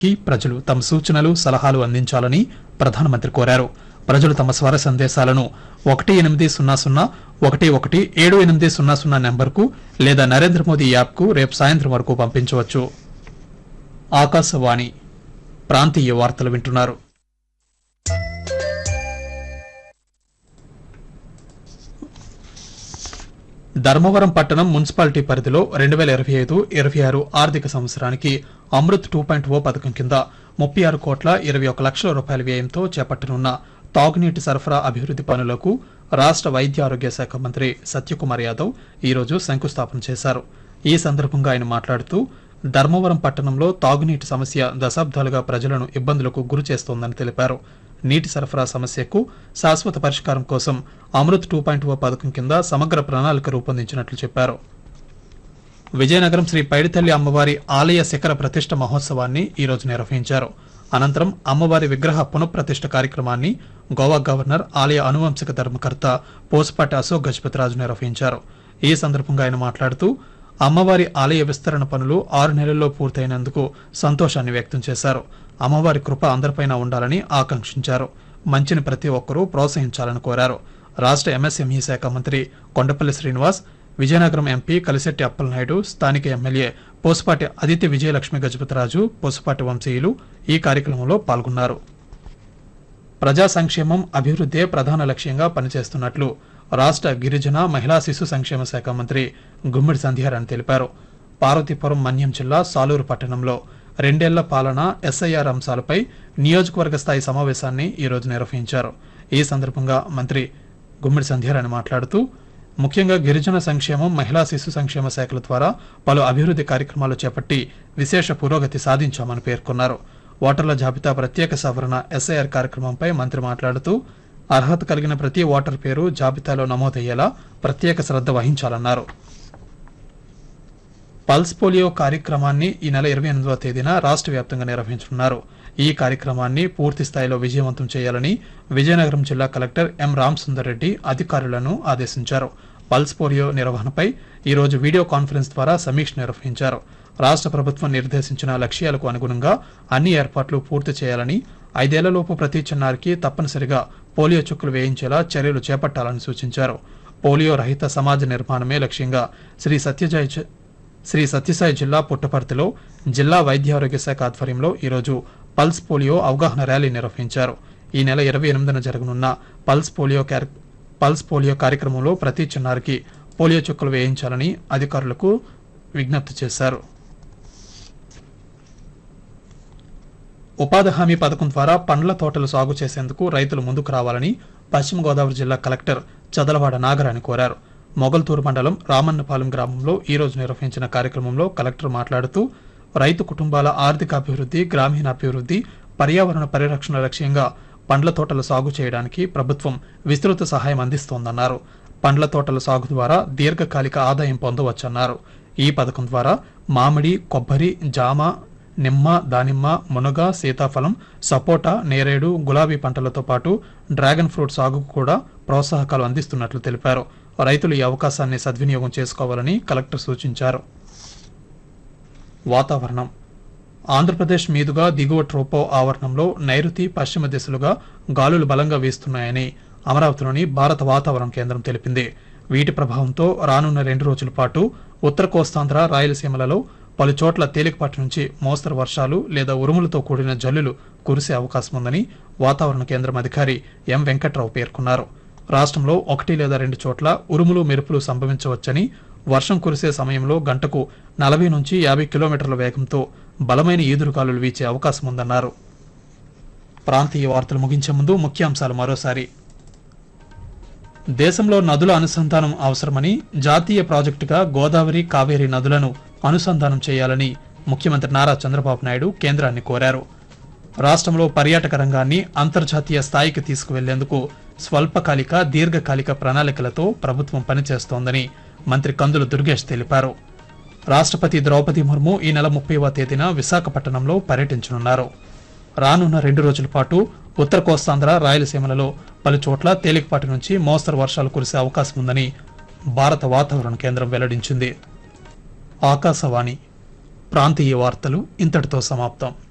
కి ప్రజలు తమ సూచనలు సలహాలు అందించాలని ప్రధానమంత్రి కోరారు ప్రజలు తమ స్వర సందేశాలను ఒకటి ఎనిమిది సున్నా సున్నా ఒకటి ఒకటి ఏడు ఎనిమిది సున్నా సున్నా నెంబర్కు లేదా నరేంద్ర మోదీ యాప్కు రేపు సాయంత్రం వరకు పంపించవచ్చు ఆకాశవాణి ప్రాంతీయ వార్తలు వింటున్నారు ధర్మవరం పట్టణం మున్సిపాలిటీ పరిధిలో రెండు వేల ఇరవై ఐదు ఇరవై ఆరు ఆర్థిక సంవత్సరానికి అమృత్ టూ పాయింట్ ఓ పథకం కింద ముప్పై ఆరు కోట్ల ఇరవై ఒక లక్షల రూపాయల వ్యయంతో చేపట్టనున్న తాగునీటి సరఫరా అభివృద్ది పనులకు రాష్ట్ర వైద్య ఆరోగ్య శాఖ మంత్రి సత్యకుమార్ యాదవ్ ఈరోజు శంకుస్థాపన చేశారు ఈ సందర్భంగా ఆయన మాట్లాడుతూ ధర్మవరం పట్టణంలో తాగునీటి సమస్య దశాబ్దాలుగా ప్రజలను ఇబ్బందులకు గురి చేస్తోందని తెలిపారు నీటి సరఫరా సమస్యకు శాశ్వత పరిష్కారం కోసం అమృత్ టూ పాయింట్ ఓ పథకం కింద సమగ్ర ప్రణాళిక రూపొందించినట్లు చెప్పారు విజయనగరం శ్రీ పైడితల్లి అమ్మవారి ఆలయ శిఖర ప్రతిష్ట మహోత్సవాన్ని ఈ రోజు నిర్వహించారు అనంతరం అమ్మవారి విగ్రహ పునఃప్రతిష్ఠ కార్యక్రమాన్ని గోవా గవర్నర్ ఆలయ అనువంశిక ధర్మకర్త పోసపాటి అశోక్ గజపతిరాజు నిర్వహించారు ఈ సందర్భంగా ఆయన మాట్లాడుతూ అమ్మవారి ఆలయ విస్తరణ పనులు ఆరు నెలల్లో పూర్తయినందుకు సంతోషాన్ని వ్యక్తం చేశారు అమ్మవారి కృప అందరిపైన ఉండాలని ఆకాంక్షించారు మంచిని ప్రతి ఒక్కరూ ప్రోత్సహించాలని కోరారు రాష్ట్ర ఎంఎస్ఎంఈ శాఖ మంత్రి కొండపల్లి శ్రీనివాస్ విజయనగరం ఎంపీ కలిశెట్టి అప్పలనాయుడు స్థానిక ఎమ్మెల్యే పోసపాటి అదితి విజయలక్ష్మి గజపతిరాజు పోసపాటి వంశీయులు ఈ కార్యక్రమంలో పాల్గొన్నారు ప్రజా సంక్షేమం అభివృద్దే ప్రధాన లక్ష్యంగా పనిచేస్తున్నట్లు రాష్ట్ర గిరిజన మహిళా శిశు సంక్షేమ శాఖ మంత్రి గుమ్మిడి సంధ్యారాణి తెలిపారు పార్వతీపురం మన్యం జిల్లా సాలూరు పట్టణంలో రెండేళ్ల పాలన ఎస్ఐఆర్ అంశాలపై నియోజకవర్గ స్థాయి సమావేశాన్ని ఈ రోజు నిర్వహించారు ఈ సందర్భంగా మంత్రి గుమ్మిడి సంధ్యారాణి మాట్లాడుతూ ముఖ్యంగా గిరిజన సంక్షేమం మహిళా శిశు సంక్షేమ శాఖల ద్వారా పలు అభివృద్ది కార్యక్రమాలు చేపట్టి విశేష పురోగతి సాధించామని పేర్కొన్నారు ఓటర్ల జాబితా ప్రత్యేక సవరణ ఎస్ఐఆర్ కార్యక్రమంపై మంత్రి మాట్లాడుతూ అర్హత కలిగిన ప్రతి ఓటర్ పేరు జాబితాలో నమోదయ్యేలా ప్రత్యేక శ్రద్ధ వహించాలన్నారు పల్స్ పోలియో కార్యక్రమాన్ని ఈ నెల ఇరవై ఎనిమిదవ తేదీన రాష్ట్ర వ్యాప్తంగా నిర్వహించనున్నారు ఈ కార్యక్రమాన్ని పూర్తి స్థాయిలో విజయవంతం చేయాలని విజయనగరం జిల్లా కలెక్టర్ ఎం రామసుందర్ రెడ్డి అధికారులను ఆదేశించారు పల్స్ పోలియో నిర్వహణపై ఈ రోజు వీడియో కాన్ఫరెన్స్ ద్వారా సమీక్ష నిర్వహించారు రాష్ట్ర ప్రభుత్వం నిర్దేశించిన లక్ష్యాలకు అనుగుణంగా అన్ని ఏర్పాట్లు పూర్తి చేయాలని ఐదేళ్లలోపు ప్రతి చిన్నారికి తప్పనిసరిగా పోలియో చుక్కులు వేయించేలా చర్యలు చేపట్టాలని సూచించారు పోలియో రహిత సమాజ నిర్మాణమే లక్ష్యంగా శ్రీ సత్యజయ జ- శ్రీ సత్యసాయి జిల్లా పుట్టపర్తిలో జిల్లా వైద్య ఆరోగ్య శాఖ ఆధ్వర్యంలో ఈరోజు పల్స్ పోలియో అవగాహన ర్యాలీ నిర్వహించారు ఈ నెల ఇరవై ఎనిమిదిన జరగనున్న పల్స్ పోలియో క్యార్- పల్స్ పోలియో కార్యక్రమంలో ప్రతి చిన్నారికి పోలియో చుక్కలు వేయించాలని అధికారులకు విజ్ఞప్తి చేశారు ఉపాధి హామీ పథకం ద్వారా పండ్ల తోటలు సాగు చేసేందుకు రైతులు ముందుకు రావాలని పశ్చిమ గోదావరి జిల్లా కలెక్టర్ చదలవాడ నాగరాణి కోరారు మొగల్తూరు మండలం రామన్నపాలెం గ్రామంలో ఈ రోజు నిర్వహించిన కార్యక్రమంలో కలెక్టర్ మాట్లాడుతూ రైతు కుటుంబాల ఆర్థిక అభివృద్ధి గ్రామీణ అభివృద్ధి పర్యావరణ పరిరక్షణ లక్ష్యంగా పండ్ల తోటల సాగు చేయడానికి ప్రభుత్వం విస్తృత సహాయం అందిస్తోందన్నారు పండ్ల తోటల సాగు ద్వారా దీర్ఘకాలిక ఆదాయం పొందవచ్చన్నారు ఈ పథకం ద్వారా మామిడి కొబ్బరి జామ నిమ్మ దానిమ్మ మునగ సీతాఫలం సపోటా నేరేడు గులాబీ పంటలతో పాటు డ్రాగన్ ఫ్రూట్ సాగుకు కూడా ప్రోత్సాహకాలు అందిస్తున్నట్లు తెలిపారు రైతులు ఈ అవకాశాన్ని సద్వినియోగం చేసుకోవాలని కలెక్టర్ సూచించారు వాతావరణం ఆంధ్రప్రదేశ్ మీదుగా దిగువ ట్రోపో ఆవరణంలో నైరుతి పశ్చిమ దిశలుగా గాలులు బలంగా వీస్తున్నాయని అమరావతిలోని భారత వాతావరణ కేంద్రం తెలిపింది వీటి ప్రభావంతో రానున్న రెండు రోజుల పాటు ఉత్తర కోస్తాంధ్ర రాయలసీమలలో పలు చోట్ల తేలికపాటి నుంచి మోస్తరు వర్షాలు లేదా ఉరుములతో కూడిన జల్లులు కురిసే అవకాశం ఉందని వాతావరణ కేంద్రం అధికారి ఎం వెంకట్రావు పేర్కొన్నారు రాష్ట్రంలో ఒకటి లేదా రెండు చోట్ల ఉరుములు మెరుపులు సంభవించవచ్చని వర్షం కురిసే సమయంలో గంటకు నలభై నుంచి యాభై కిలోమీటర్ల వేగంతో బలమైన ఈదురుగాలులు వీచే అవకాశం ఉందన్నారు ప్రాంతీయ వార్తలు ముగించే ముందు ముఖ్యాంశాలు మరోసారి దేశంలో నదుల అనుసంధానం అవసరమని జాతీయ ప్రాజెక్టుగా గోదావరి కావేరి నదులను అనుసంధానం చేయాలని ముఖ్యమంత్రి నారా చంద్రబాబు నాయుడు కేంద్రాన్ని కోరారు రాష్ట్రంలో పర్యాటక రంగాన్ని అంతర్జాతీయ స్థాయికి తీసుకువెళ్లేందుకు స్వల్పకాలిక దీర్ఘకాలిక ప్రణాళికలతో ప్రభుత్వం పనిచేస్తోందని మంత్రి కందుల దుర్గేష్ తెలిపారు రాష్ట్రపతి ద్రౌపది ముర్ము ఈ నెల ముప్పైవ తేదీన విశాఖపట్నంలో పర్యటించనున్నారు రానున్న రెండు రోజుల పాటు ఉత్తర కోస్తాంధ్ర రాయలసీమలలో పలు చోట్ల తేలికపాటి నుంచి మోస్తరు వర్షాలు కురిసే అవకాశం ఉందని భారత వాతావరణ కేంద్రం వెల్లడించింది ఆకాశవాణి ప్రాంతీయ వార్తలు ఇంతటితో సమాప్తం